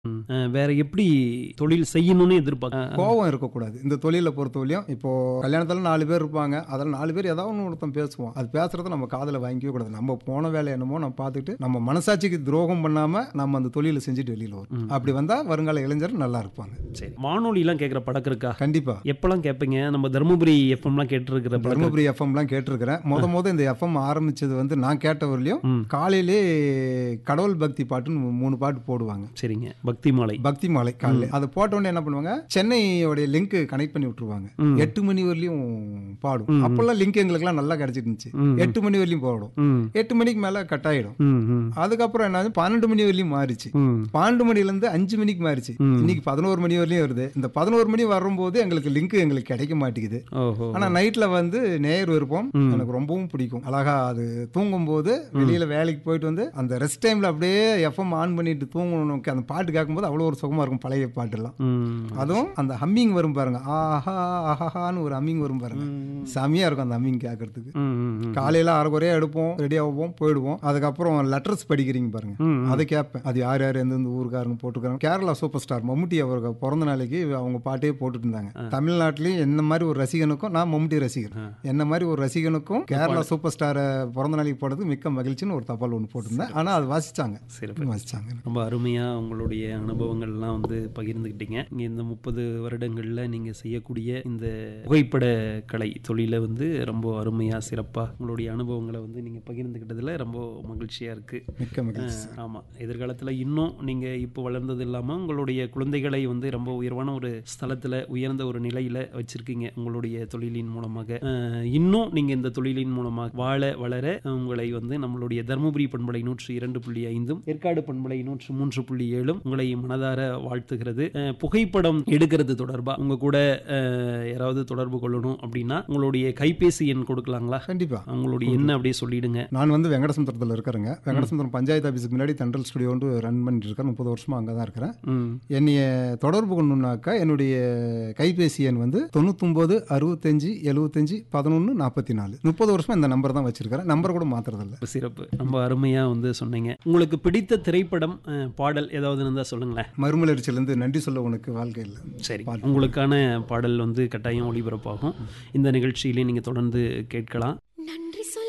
ம். அ, வேற எப்படி தொழில் செய்யணும்னு எதிர்பார்க்க கோவம் இருக்கக்கூடாது இந்த தொழிலை பொறுத்தவரையும் இப்போ கல்யாணத்துல நாலு பேர் இருப்பாங்க அதில் நாலு பேர் ஏதாவது ஒன்று ஒருத்தன் பேசுவோம் அது பேசுறத நம்ம காதில் வாங்கிக்கவே கூடாது நம்ம போன வேலை என்னமோ நம்ம பார்த்துட்டு நம்ம மனசாட்சிக்கு துரோகம் பண்ணாம நம்ம அந்த தொழிலை செஞ்சுட்டு வெளியில வரும் அப்படி வந்தா வருங்கால இளைஞர் நல்லா இருப்பாங்க சரி வானொலிலாம் கேட்குற பழக்கம் இருக்கா கண்டிப்பா எப்பெல்லாம் கேட்பீங்க நம்ம தருமபுரி எஃப்எம்லாம் கேட்டுருக்கிற பழக்கம் தருமபுரி எஃப்எம்லாம் கேட்டிருக்கிறேன் முத முத இந்த எஃப்எம் ஆரம்பிச்சது வந்து நான் கேட்டவரையிலையும் ம். காலையிலே கடவுள் பக்தி பாட்டுன்னு மூணு பாட்டு போடுவாங்க சரிங்க பக்தி மாலை பக்தி மாலை காலையில அதை போட்ட உடனே என்ன பண்ணுவாங்க சென்னையோடைய லிங்க் கனெக்ட் பண்ணி விட்டுருவாங்க ம். எட்டு மணி வரலையும் பாடும் அப்பெல்லாம் லிங்க் எங்களுக்குலாம் நல்லா கிடைச்சிட்டு இருந்துச்சு ம். எட்டு மணி வரலையும் போடும் ம் எட்டு மணிக்கு மேல கட் ஆயிடும் ம் ம் அதுக்கப்புறம் என்ன ஆச்சு? பன்னெண்டு மணி வரலையும் மாறிச்சு ம் பன்னெண்டு மணில இருந்து அஞ்சு மணிக்கு மாறிச்சு ம். இன்னைக்கு பதினோரு மணி வரலையும் வருது இந்த பதினோரு மணி வரும்போது எங்களுக்கு லிங்க் எங்களுக்கு கிடைக்க மாட்டேங்குது ஓஹோ ஆனா நைட்ல வந்து நேர் விருப்பம் எனக்கு ரொம்பவும் பிடிக்கும் அழகா அது தூங்கும் போது வெளியில வேலைக்கு போயிட்டு வந்து அந்த ரெஸ்ட் டைம்ல அப்படியே எஃப்எம் ஆன் பண்ணிட்டு தூங்கணும் அந்த பாட்டு கேட்கும்போது அவ்வளவு ஒரு சுகமா இருக்கும் பழைய பாட்டுலாம் ம் அதுவும் அந்த ஹம்மிங் வரும் பாருங்க ஆஹா ஆஹான்னு ஒரு ஹம்மிங் வரும் பாருங்க செமையா இருக்கும் அந்த ஹம்மிங் கேட்கறதுக்கு ம் ம் ம் காலையில அரைக்குறையா எடுப்போம் ரெடி ஆகுவோம் போயிடுவோம் அதுக்கப்புறம் லெட்டர்ஸ் படிக்கிறீங்க பாருங்க ம், அதை கேட்பேன் அது யார் யார் எந்தெந்த ஊருக்காரங்க போட்டுக்கிறாங்க கேரளா சூப்பர் ஸ்டார் மம்முட்டி அவருக்கு பிறந்த நாளைக்கு அவங்க பாட்டே போட்டுட்டு இருந்தாங்க தமிழ்நாட்டிலையும் என்ன மாதிரி ஒரு ரசிகனுக்கும் நான் மம்முட்டி ரசிகர் ஆ. என்ன மாதிரி ஒரு ரசிகனுக்கும் கேரளா சூப்பர் ஸ்டாரை பிறந்த நாளைக்கு போடுறதுக்கு மிக்க மகிழ்ச்சின்னு ஒரு தபால் ஒன்று போட்டிருந்தேன் ஆனா அது வாசிச்சாங்க சிறப்பு வாசிச்சாங்க ரொம்ப அருமையாக உங்களுடைய அனுபவங்கள்லாம் வந்து பகிர்ந்துக்கிட்டீங்க இங்கே இந்த முப்பது வருடங்களில் நீங்கள் செய்யக்கூடிய இந்த புகைப்பட கலை தொழிலை வந்து ரொம்ப அருமையாக சிறப்பாக உங்களுடைய அனுபவங்களை வந்து நீங்கள் பகிர்ந்துக்கிட்டதில் ரொம்ப மகிழ்ச்சியாக இருக்குது மிக்க மகிழ்ச்சி சார். ஆமாம் எதிர்காலத்தில் இன்னும் நீங்கள் இப்போ வளர்ந்தது இல்லாமல் உங்களுடைய குழந்தைகளை வந்து ரொம்ப உயர்வான ஒரு ஸ்தலத்தில் உயர்ந்த ஒரு நிலையில் வச்சுருக்கீங்க உங்களுடைய தொழிலின் மூலமாக அஹ், இன்னும் நீங்கள் இந்த தொழிலின் மூலமாக வாழ வளர அஹ், உங்களை வந்து நம்மளுடைய தருமபுரி பண்பலை நூற்றி இரண்டு புள்ளி ஐந்தும் ஏற்காடு பண்பலை நூற்று மூன்று புள்ளி ஏழும் உங்களை மனதார வாழ்த்துகிறது அஹ், புகைப்படம் எடுக்கிறது தொடர்பாக உங்கள் கூட அஹ், யாராவது தொடர்பு கொள்ளணும் அப்படின்னா உங்களுடைய கைபேசி எண் கொடுக்கலாங்களா கண்டிப்பா உங்களுடைய எண்ணை அப்படியே சொல்லிடுங்க நான் வந்து வெங்கடசமுத்திரத்தில் இருக்கிறேங்க வெங்கடசமுத்திரம் பஞ்சாயத்து ஆஃபீஸுக்கு முன்னாடி தென்றல் ஸ்டுடியோ வந்து ரன் பண்ணிட்டு இருக்கேன் முப்பது வருஷமா அங்கே தான் இருக்கிறேன் ம் என்னைய தொடர்பு கொள்ளணுன்னாக்கா என்னுடைய கைபேசி எண் வந்து தொண்ணூத்தொம்பது அறுபத்தஞ்சு எழுபத்தஞ்சு பதினொன்று நாற்பத்தி நாலு முப்பது வருஷமா இந்த நம்பர் தான் வச்சிருக்கிறேன் நம்பர் கூட மாத்துறதில்ல ரொம்ப சிறப்பு ரொம்ப அருமையா வந்து சொன்னீங்க உங்களுக்கு பிடித்த திரைப்படம் அஹ், பாடல் ஏதாவது இருந்தா சொல்லுங்களேன் மறுமலர்ச்சியிலேருந்து நன்றி சொல்ல உனக்கு வாழ்க்கை இல்லை சரி உங்களுக்கான பாடல் வந்து கட்டாயம் ஒளிபரப்பாகும் இந்த நிகழ்ச்சியிலே நீங்க தொடர்ந்து கேட்கலாம்